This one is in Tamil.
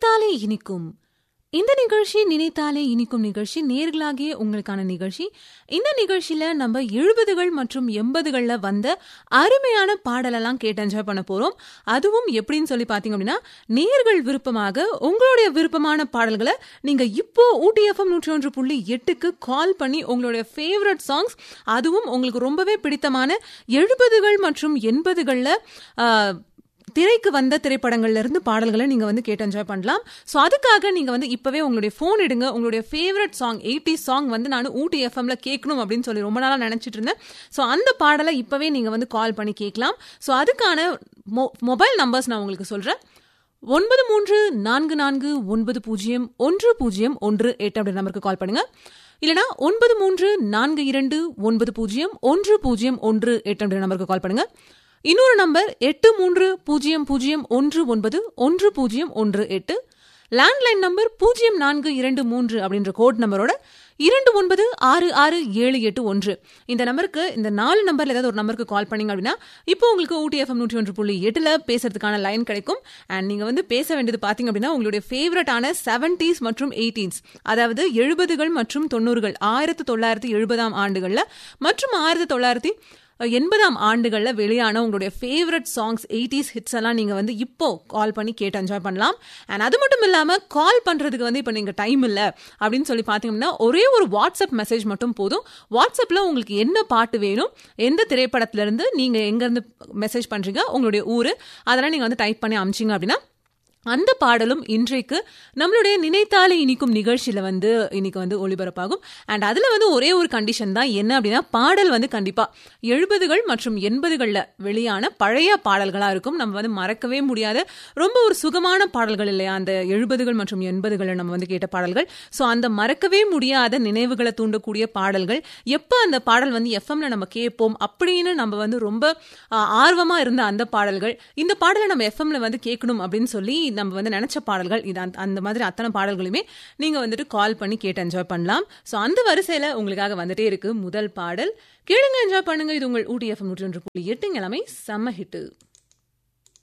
நினைத்தாலே இனிக்கும் இந்த நிகழ்ச்சி நினைத்தாலே இனிக்கும் நிகழ்ச்சி நேர்களாகிய உங்களுக்கான நிகழ்ச்சி இந்த நிகழ்ச்சியில நம்ம எழுபதுகள் மற்றும் எண்பதுகள்ல வந்த அருமையான பாடலெல்லாம் கேட்டு என்ஜாய் பண்ண போறோம் அதுவும் எப்படின்னு சொல்லி பாத்தீங்க அப்படின்னா நேர்கள் விருப்பமாக உங்களுடைய விருப்பமான பாடல்களை நீங்க இப்போ ஊட்டி எஃப்எம் நூற்றி ஒன்று புள்ளி எட்டுக்கு கால் பண்ணி உங்களுடைய ஃபேவரட் சாங்ஸ் அதுவும் உங்களுக்கு ரொம்பவே பிடித்தமான எழுபதுகள் மற்றும் எண்பதுகள்ல ஆஹ், திரைக்கு வந்த திரைப்படங்கள்ல இருந்து பாடல்களை நீங்க வந்து கேட்டு என்ஜாய் பண்ணலாம் ஸோ அதுக்காக நீங்க வந்து இப்பவே உங்களுடைய ஃபோன் எடுங்க உங்களுடைய ஃபேவரட் சாங் எயிட்டி சாங் வந்து நான் ஊட்டி எஃப்எம்ல கேட்கணும் அப்படின்னு சொல்லி ரொம்ப நாளா நினைச்சிட்டு இருந்தேன் ஸோ அந்த பாடலை இப்பவே நீங்க வந்து கால் பண்ணி கேட்கலாம் ஸோ அதுக்கான மொபைல் நம்பர்ஸ் நான் உங்களுக்கு சொல்றேன் ஒன்பது மூன்று நான்கு நான்கு ஒன்பது பூஜ்ஜியம் ஒன்று பூஜ்ஜியம் ஒன்று எட்டு அப்படி நம்பருக்கு கால் பண்ணுங்க இல்லனா ஒன்பது மூன்று நான்கு இரண்டு ஒன்பது பூஜ்ஜியம் ஒன்று பூஜ்ஜியம் ஒன்று எட்டு அப்படி நம்பருக்கு கால் பண்ணுங்க இன்னொரு நம்பர் எட்டு மூன்று பூஜ்ஜியம் பூஜ்ஜியம் ஒன்று ஒன்பது ஒன்று பூஜ்ஜியம் ஒன்று எட்டு லேண்ட்லைன் நம்பர் பூஜ்ஜியம் நான்கு இரண்டு மூன்று அப்படின்ற கோட் நம்பரோட இரண்டு ஒன்பது ஆறு ஆறு ஏழு எட்டு ஒன்று இந்த நம்பருக்கு இந்த நாலு நம்பர்ல ஏதாவது ஒரு நம்பருக்கு கால் பண்ணீங்க அப்படின்னா இப்போ உங்களுக்கு ஊட்டி எஃப்எம் நூற்றி ஒன்று புள்ளி எட்டுல பேசுறதுக்கான லைன் கிடைக்கும் அண்ட் நீங்க வந்து பேச வேண்டியது பாத்தீங்க அப்படின்னா உங்களுடைய ஃபேவரட்டான செவன்டீஸ் மற்றும் எயிட்டீன்ஸ் அதாவது எழுபதுகள் மற்றும் தொண்ணூறுகள் ஆயிரத்தி தொள்ளாயிரத்தி எழுபதாம் ஆண்டுகள்ல மற்றும் ஆயிரத்தி தொள்ளாயிரத்தி எண்பதாம் ஆண்டுகள்ல வெளியான உங்களுடைய ஃபேவரட் சாங்ஸ் எயிட்டிஸ் ஹிட்ஸ் எல்லாம் நீங்க வந்து இப்போ கால் பண்ணி கேட்டு என்ஜாய் பண்ணலாம் அண்ட் அது மட்டும் இல்லாம கால் பண்றதுக்கு வந்து இப்போ நீங்க டைம் இல்ல அப்படின்னு சொல்லி பாத்தீங்கன்னா ஒரே ஒரு வாட்ஸ்அப் மெசேஜ் மட்டும் போதும் வாட்ஸ்அப்ல உங்களுக்கு என்ன பாட்டு வேணும் எந்த திரைப்படத்துல இருந்து நீங்க எங்க இருந்து மெசேஜ் பண்றீங்க உங்களுடைய ஊரு அதெல்லாம் நீங்க வந்து டைப் பண்ணி அமிச்சிங்க அப்படின்னா அந்த பாடலும் இன்றைக்கு நம்மளுடைய நினைத்தாலே இனிக்கும் நிகழ்ச்சியில வந்து இன்னைக்கு வந்து ஒளிபரப்பாகும் அண்ட் அதுல வந்து ஒரே ஒரு கண்டிஷன் தான் என்ன அப்படின்னா பாடல் வந்து கண்டிப்பா எழுபதுகள் மற்றும் எண்பதுகள்ல வெளியான பழைய பாடல்களா இருக்கும் நம்ம வந்து மறக்கவே முடியாத ரொம்ப ஒரு சுகமான பாடல்கள் இல்லையா அந்த எழுபதுகள் மற்றும் எண்பதுகள்ல நம்ம வந்து கேட்ட பாடல்கள் ஸோ அந்த மறக்கவே முடியாத நினைவுகளை தூண்டக்கூடிய பாடல்கள் எப்போ அந்த பாடல் வந்து எஃப்எம்ல நம்ம கேட்போம் அப்படின்னு நம்ம வந்து ரொம்ப ஆ, ஆர்வமா இருந்த அந்த பாடல்கள் இந்த பாடலை நம்ம எஃப்எம்ல வந்து கேட்கணும் அப்படின்னு சொல்லி நம்ம வந்து நினைச்ச பாடல்கள் இது அந்த- அந்த மாதிரி அத்தனை பாடல்களையுமே நீங்க வந்துட்டு கால் பண்ணி கேட்டு என்ஜாய் பண்ணலாம் ஸோ அந்த வரிசையில உங்களுக்காக வந்துட்டே இருக்கு முதல் பாடல் கேளுங்க என்ஜாய் பண்ணுங்க இது உங்கள் ஊட்டி எஃப்எம் நூற்றி ஒன்று புள்ளி எட்டு எல்லாமே செம்ம ஹிட்டு